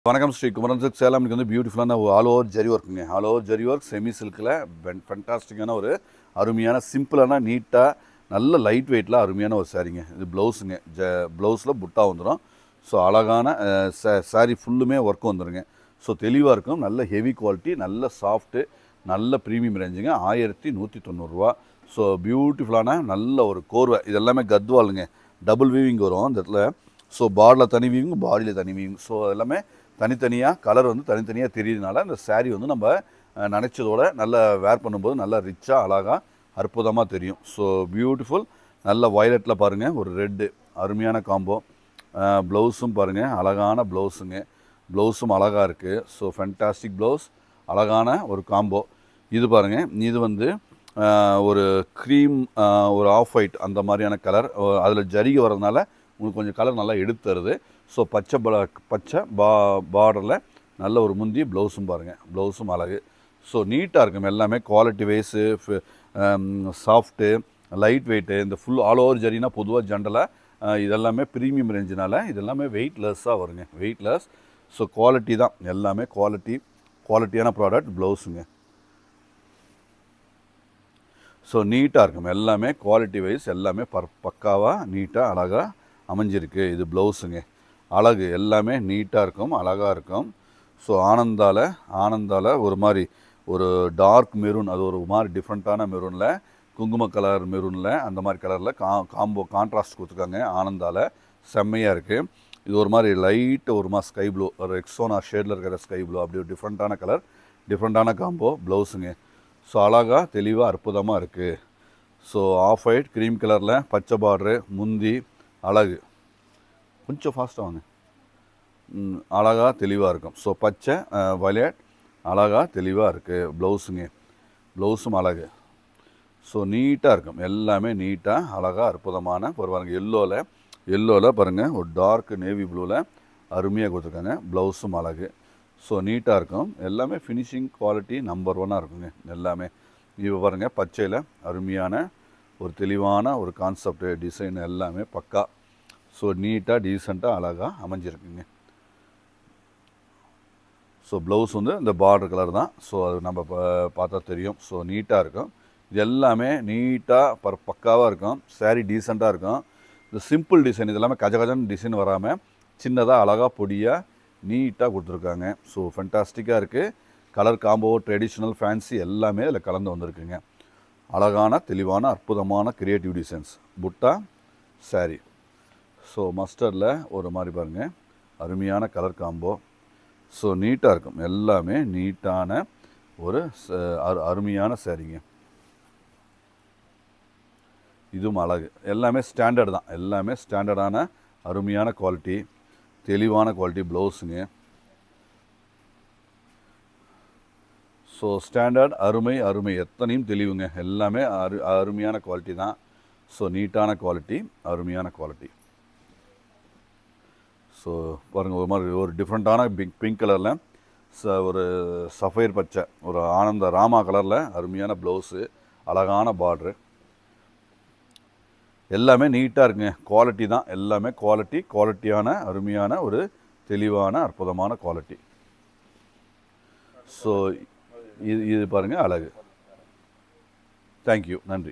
வணக்கம் ஸ்ரீ குமரன் சில்க் சேலம் இன்னைக்கு வந்து பியூட்டிஃபுல்லான ஆல் ஓவர் ஜரி ஒர்க்குங்க all over zari work semi சில்கில் ஃபென்டாஸ்டிக்கான ஒரு அருமையான சிம்பிளான நீட்டாக நல்ல லைட் வெயிட்டில் அருமையான ஒரு சாரீங்க இது ப்ளவுஸுங்க ஜ ப்ளவுஸில் புட்டா வந்துடும் ஸோ அழகான சாரீ ஃபுல்லுமே ஒர்க் வந்துடுங்க ஸோ தெளிவாக இருக்கும் நல்ல ஹெவி குவாலிட்டி நல்ல சாஃப்ட்டு நல்ல ப்ரீமியம் ரேஞ்சுங்க ஆயிரத்தி நூற்றி தொண்ணூறுரூவா ஸோ பியூட்டிஃபுல்லான நல்ல ஒரு கோர்வை இது எல்லாமே கத்வாலுங்க டபுள் வீவிங் வரும் இந்த இடத்துல ஸோ பார்டில் தனி வீவிங் பாடியில் தனி வீவிங் ஸோ எல்லாமே தனித்தனியாக கலர் வந்து தனித்தனியாக தெரியுறதுனால இந்த saree வந்து நம்ம அஹ், நினைச்சதோட நல்ல வேர் பண்ணும்போது நல்லா ரிச்சாக அழகாக அற்புதமாக தெரியும் ஸோ பியூட்டிஃபுல் நல்ல வயலட்டில் பாருங்கள் ஒரு ரெட்டு அருமையான காம்போ ப்ளவுஸும் பாருங்கள் அழகான ப்ளவுஸுங்க ப்ளவுஸும் அழகாக இருக்குது ஸோ ஃபென்டாஸ்டிக் ப்ளவுஸ் அழகான ஒரு காம்போ இது பாருங்கள் இது வந்து அஹ், ஒரு க்ரீம் ஒரு ஆஃப் ஒயிட் அந்த மாதிரியான கலர் அதில் ஜரிகை வரதுனால உங்களுக்கு கொஞ்சம் கலர் நல்லா எடுத்து தருது ஸோ பச்சை பல பச்சை பா பார்டரில் நல்ல ஒரு முந்தி ப்ளவுஸும் பாருங்கள் ப்ளவுஸும் அழகு ஸோ நீட்டாக இருக்கும் எல்லாமே quality wise soft light weight இந்த ஃபுல் ஆல் ஓவர் ஜரினா பொதுவாக ஜென்ரலாக இதெல்லாமே ப்ரீமியம் ரேஞ்சினால இதெல்லாமே வெயிட்லெஸ்ஸாக வருங்க வெயிட்லெஸ் ஸோ குவாலிட்டி தான் எல்லாமே குவாலிட்டி குவாலிட்டியான ப்ராடக்ட் ப்ளவுஸுங்க ஸோ நீட்டாக இருக்கும் எல்லாமே குவாலிட்டி வைஸ் எல்லாமே பர் பக்காவாக நீட்டாக அழகாக அமைஞ்சிருக்கு இது ப்ளவுஸுங்க அழகு எல்லாமே நீட்டாக இருக்கும் அழகாக இருக்கும் ஸோ ஆனந்தால ஆனந்தால ஒரு மாதிரி ஒரு டார்க் மெரூன் அது ஒரு மாதிரி டிஃப்ரெண்ட்டான மெரூனில் குங்கும கலர் மெரூனில் அந்த மாதிரி கலரில் கா காம்போ கான்ட்ராஸ்ட் கொடுத்துருக்காங்க ஆனந்தால செம்மையாக இருக்குது இது ஒரு மாதிரி லைட்டு ஒரு மாதிரி ஸ்கை ப்ளூ ஒரு எக்ஸோனா ஷேடில் இருக்கிற ஸ்கை ப்ளூ அப்படி ஒரு டிஃப்ரெண்ட்டான கலர் டிஃப்ரெண்ட்டான காம்போ ப்ளவுஸுங்க ஸோ அழகாக தெளிவாக அற்புதமாக இருக்குது ஸோ ஆஃப் ஒயிட் க்ரீம் கலரில் பச்சை பார்டரு முந்தி அழகு கொஞ்சம் ஃபாஸ்ட்டாக வாங்க ம், அழகா தெளிவாக இருக்கும் ஸோ பச்சை வயலட் அழகா தெளிவாக இருக்குது ப்ளவுஸுங்க ப்ளவுஸும் அழகு ஸோ நீட்டாக இருக்கும் எல்லாமே நீட்டாக அழகாக அற்புதமான ஒரு பாருங்க எல்லோவில் எல்லோவில் பாருங்கள் ஒரு டார்க் நேவி ப்ளூவில் அருமையாக கொடுத்துருக்காங்க ப்ளவுஸும் அழகு ஸோ நீட்டாக இருக்கும் எல்லாமே ஃபினிஷிங் குவாலிட்டி நம்பர் ஒன்னாக இருக்குங்க எல்லாமே இப்போ பாருங்கள் பச்சையில் அருமையான ஒரு தெளிவான ஒரு கான்செப்ட் டிசைன் எல்லாமே பக்கா ஸோ நீட்டாக டீசெண்டாக அழகாக அமைஞ்சிருக்குங்க ஸோ ப்ளவுஸ் வந்து இந்த பார்டர் கலர் தான் ஸோ அது நம்ம பா- பார்த்தா தெரியும் ஸோ நீட்டாக இருக்கும் இது எல்லாமே நீட்டாக பர் பக்காவாக இருக்கும் saree டீசெண்டாக இருக்கும் இந்த சிம்பிள் டிசைன் இது எல்லாமே கஜ கஜன் டிசைன் வராமல் சின்னதாக அழகாக பொடியாக நீட்டாக கொடுத்துருக்காங்க ஸோ ஃபென்டாஸ்டிக்காக இருக்குது கலர் காம்போ ட்ரெடிஷ்னல் ஃபேன்சி எல்லாமே இதில் கலந்து வந்திருக்குங்க அழகான தெளிவான அற்புதமான creative designs butta saree so மஸ்டர்டில் ஒரு மாதிரி பாருங்கள் அருமையான கலர் காம்போ ஸோ நீட்டாக இருக்கும் எல்லாமே நீட்டான ஒரு ச- அரு- அருமையான சாரீங்க இதுவும் அழகு எல்லாமே ஸ்டாண்டர்ட் தான் எல்லாமே ஸ்டாண்டர்டான அருமையான குவாலிட்டி தெளிவான குவாலிட்டி ப்ளவுஸுங்க ஸோ ஸ்டாண்டர்ட் அருமை அருமை எத்தனையும் தெளிவுங்க எல்லாமே அரு அருமையான குவாலிட்டி தான் ஸோ நீட்டான குவாலிட்டி அருமையான குவாலிட்டி ஸோ பாருங்கள் ஒரு மாதிரி ஒரு டிஃப்ரெண்ட்டான பிங்க் பிங்க் கலரில் ச ஒரு சஃபைர் பச்சை ஒரு ஆனந்த ராமா கலரில் அருமையான ப்ளவுஸு அழகான பார்ட்ரு எல்லாமே நீட்டாக இருக்குங்க குவாலிட்டி தான் எல்லாமே குவாலிட்டி குவாலிட்டியான அருமையான ஒரு தெளிவான அற்புதமான குவாலிட்டி ஸோ இது இது பாருங்கள் அழகு தேங்க்யூ நன்றி